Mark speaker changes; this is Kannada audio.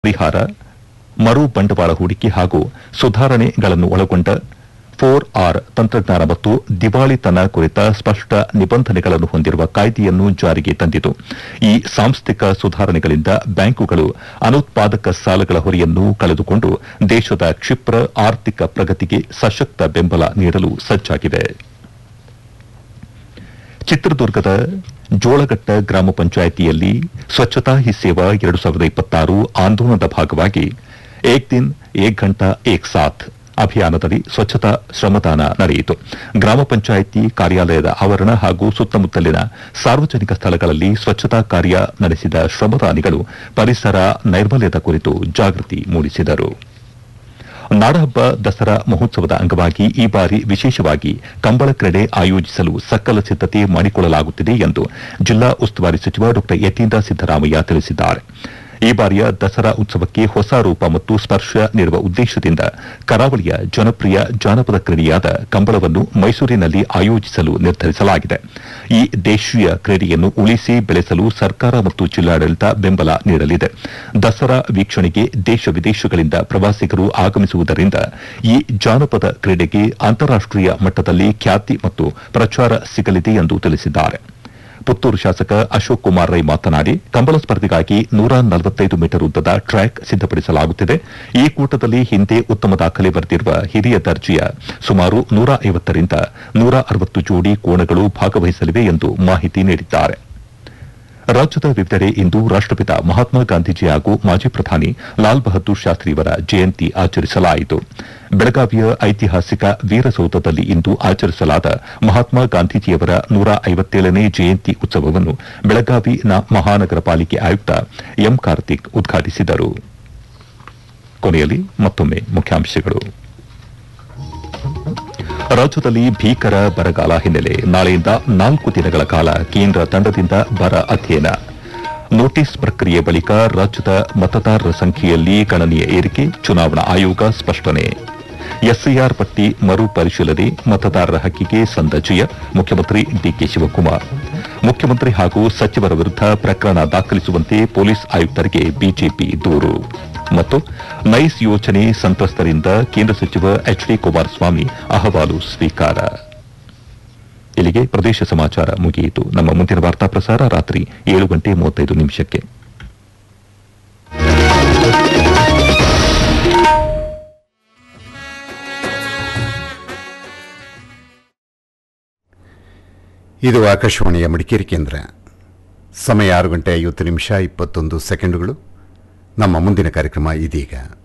Speaker 1: ಪರಿಹಾರ ಮರು ಬಂಡವಾಳ ಹೂಡಿಕೆ ಹಾಗೂ ಸುಧಾರಣೆಗಳನ್ನು ಒಳಗೊಂಡ ಫೋರ್ ಆರ್ ತಂತ್ರಜ್ಞಾನ ಮತ್ತು ದಿವಾಳಿತನ ಕುರಿತ ಸ್ಪಷ್ಟ ನಿಬಂಧನೆಗಳನ್ನು ಹೊಂದಿರುವ ಕಾಯ್ದೆಯನ್ನು ಜಾರಿಗೆ ತಂದಿತು ಈ ಸಾಂಸ್ಥಿಕ ಸುಧಾರಣೆಗಳಿಂದ ಬ್ಯಾಂಕುಗಳು ಅನುತ್ಪಾದಕ ಸಾಲಗಳ ಹೊರೆಯನ್ನು ಕಳೆದುಕೊಂಡು ದೇಶದ ಕ್ಷಿಪ್ರ ಆರ್ಥಿಕ ಪ್ರಗತಿಗೆ ಸಶಕ್ತ ಬೆಂಬಲ ನೀಡಲು ಸಜ್ಜಾಗಿದೆ ಚಿತ್ರದುರ್ಗದ ಜೋಳಘಟ್ಟ ಗ್ರಾಮ ಪಂಚಾಯಿತಿಯಲ್ಲಿ ಸ್ವಚ್ಛತಾ ಹಿ ಸೇವಾ ಎರಡು ಸಾವಿರದ ಇಪ್ಪತ್ತಾರು ಆಂದೋಲನದ ಭಾಗವಾಗಿ ಏಕ್ ದಿನ್ ಏಕ್ ಘಂಟಾ ಏಕ್ ಸಾಥ್ ಅಭಿಯಾನದಡಿ ಸ್ವಚ್ಛತಾ ಶ್ರಮದಾನ ನಡೆಯಿತು ಗ್ರಾಮ ಪಂಚಾಯಿತಿ ಕಾರ್ಯಾಲಯದ ಆವರಣ ಹಾಗೂ ಸುತ್ತಮುತ್ತಲಿನ ಸಾರ್ವಜನಿಕ ಸ್ಥಳಗಳಲ್ಲಿ ಸ್ವಚ್ಛತಾ ಕಾರ್ಯ ನಡೆಸಿದ ಶ್ರಮದಾನಿಗಳು ಪರಿಸರ ನೈರ್ಮಲ್ಯದ ಕುರಿತು ಜಾಗೃತಿ ಮೂಡಿಸಿದರು ನಾಡಹಬ್ಬ ದಸರಾ ಮಹೋತ್ಸವದ ಅಂಗವಾಗಿ ಈ ಬಾರಿ ವಿಶೇಷವಾಗಿ ಕಂಬಳ ಕ್ರೀಡೆ ಆಯೋಜಿಸಲು ಸಕಲ ಸಿದ್ದತೆ ಮಾಡಿಕೊಳ್ಳಲಾಗುತ್ತಿದೆ ಎಂದು ಜಿಲ್ಲಾ ಉಸ್ತುವಾರಿ ಸಚಿವ ಡಾ ಯತೀಂದ್ರ ಸಿದ್ದರಾಮಯ್ಯ ತಿಳಿಸಿದ್ದಾರೆ ಈ ಬಾರಿಯ ದಸರಾ ಉತ್ಸವಕ್ಕೆ ಹೊಸ ರೂಪ ಮತ್ತು ಸ್ಪರ್ಶ ನೀಡುವ ಉದ್ದೇಶದಿಂದ ಕರಾವಳಿಯ ಜನಪ್ರಿಯ ಜಾನಪದ ಕ್ರೀಡೆಯಾದ ಕಂಬಳವನ್ನು ಮೈಸೂರಿನಲ್ಲಿ ಆಯೋಜಿಸಲು ನಿರ್ಧರಿಸಲಾಗಿದೆ ಈ ದೇಶೀಯ ಕ್ರೀಡೆಯನ್ನು ಉಳಿಸಿ ಬೆಳೆಸಲು ಸರ್ಕಾರ ಮತ್ತು ಜಿಲ್ಲಾಡಳಿತ ಬೆಂಬಲ ನೀಡಲಿದೆ ದಸರಾ ವೀಕ್ಷಣೆಗೆ ದೇಶ ವಿದೇಶಗಳಿಂದ ಪ್ರವಾಸಿಗರು ಆಗಮಿಸುವುದರಿಂದ ಈ ಜಾನಪದ ಕ್ರೀಡೆಗೆ ಅಂತಾರಾಷ್ಟೀಯ ಮಟ್ಟದಲ್ಲಿ ಖ್ಯಾತಿ ಮತ್ತು ಪ್ರಚಾರ ಸಿಗಲಿದೆ ಎಂದು ತಿಳಿಸಿದ್ದಾರೆ ಪುತ್ತೂರು ಶಾಸಕ ಅಶೋಕ್ ಕುಮಾರ್ ರೈ ಮಾತನಾಡಿ ಕಂಬಳ ಸ್ಪರ್ಧೆಗಾಗಿ ನೂರ ನಲವತ್ತೈದು ಮೀಟರ್ ಉದ್ದದ ಟ್ರ್ಯಾಕ್ ಸಿದ್ದಪಡಿಸಲಾಗುತ್ತಿದೆ ಈ ಕೂಟದಲ್ಲಿ ಹಿಂದೆ ಉತ್ತಮ ದಾಖಲೆ ಬರೆದಿರುವ ಹಿರಿಯ ದರ್ಜೆಯ ಸುಮಾರು ನೂರ ಐವತ್ತರಿಂದ ನೂರ ಅರವತ್ತು ಜೋಡಿ ಕೋಣಗಳು ಭಾಗವಹಿಸಲಿವೆ ಎಂದು ಮಾಹಿತಿ ನೀಡಿದ್ದಾರೆ ರಾಜ್ಯದ ವಿವಿಧೆಡೆ ಇಂದು ರಾಷ್ಟಪಿತ ಮಹಾತ್ಮ ಗಾಂಧೀಜಿ ಹಾಗೂ ಮಾಜಿ ಪ್ರಧಾನಿ ಲಾಲ್ ಬಹದ್ದೂರ್ ಶಾಸ್ತ್ರಿಯವರ ಜಯಂತಿ ಆಚರಿಸಲಾಯಿತು ಬೆಳಗಾವಿಯ ಐತಿಹಾಸಿಕ ವೀರಸೌಧದಲ್ಲಿ ಇಂದು ಆಚರಿಸಲಾದ ಮಹಾತ್ಮ ಗಾಂಧೀಜಿಯವರ ನೂರ ಐವತ್ತೇಳನೇ ಜಯಂತಿ ಉತ್ಸವವನ್ನು ಬೆಳಗಾವಿ ಮಹಾನಗರ ಪಾಲಿಕೆ ಆಯುಕ್ತ ಎಂ ಕಾರ್ತಿಕ್ ಉದ್ಘಾಟಿಸಿದರು ಕೊನೆಯಲ್ಲಿ ಮತ್ತೊಮ್ಮೆ ಮುಖ್ಯಾಂಶಗಳು ರಾಜ್ಯದಲ್ಲಿ ಭೀಕರ ಬರಗಾಲ ಹಿನ್ನೆಲೆ ನಾಳೆಯಿಂದ ನಾಲ್ಕು ದಿನಗಳ ಕಾಲ ಕೇಂದ್ರ ತಂಡದಿಂದ ಬರ ಅಧ್ಯಯನ ನೋಟಿಸ್ ಪ್ರಕ್ರಿಯೆ ಬಳಿಕ ರಾಜ್ಯದ ಮತದಾರರ ಸಂಖ್ಯೆಯಲ್ಲಿ ಗಣನೀಯ ಏರಿಕೆ ಚುನಾವಣಾ ಆಯೋಗ ಸ್ಪಷ್ಟನೆ ಎಸ್ಐಆರ್ ಪಟ್ಟಿ ಮರು ಪರಿಶೀಲನೆ ಮತದಾರರ ಹಕ್ಕಿಗೆ ಸಂದ ಜಯ ಮುಖ್ಯಮಂತ್ರಿ ಡಿಕೆ ಶಿವಕುಮಾರ್ ಮುಖ್ಯಮಂತ್ರಿ ಹಾಗೂ ಸಚಿವರ ವಿರುದ್ಧ ಪ್ರಕರಣ ದಾಖಲಿಸುವಂತೆ ಪೊಲೀಸ್ ಆಯುಕ್ತರಿಗೆ ಬಿಜೆಪಿ ದೂರು ಮತ್ತು ನೈಸ್ ಯೋಜನೆ ಸಂತ್ರಸ್ತರಿಂದ ಕೇಂದ್ರ ಸಚಿವ ಎಚ್ ಡಿ ಕುಮಾರಸ್ವಾಮಿ ಅಹವಾಲು ಸ್ವೀಕಾರ ಇಲ್ಲಿಗೆ ಪ್ರದೇಶ ಸಮಾಚಾರ ಮುಗಿಯಿತು ನಮ್ಮ ಮುಂದಿನ ವಾರ್ತಾ ಪ್ರಸಾರ ರಾತ್ರಿ ಏಳು ಗಂಟೆ ಮೂವತ್ತೈದು ನಿಮಿಷಕ್ಕೆ
Speaker 2: ಇದು ಆಕಾಶವಾಣಿಯ ಮಡಿಕೇರಿ ಕೇಂದ್ರ ಸಮಯ ಆರು ಗಂಟೆ ಐವತ್ತು ನಿಮಿಷ ಇಪ್ಪತ್ತೊಂದು ಸೆಕೆಂಡುಗಳು ನಮ್ಮ ಮುಂದಿನ ಕಾರ್ಯಕ್ರಮ ಇದೀಗ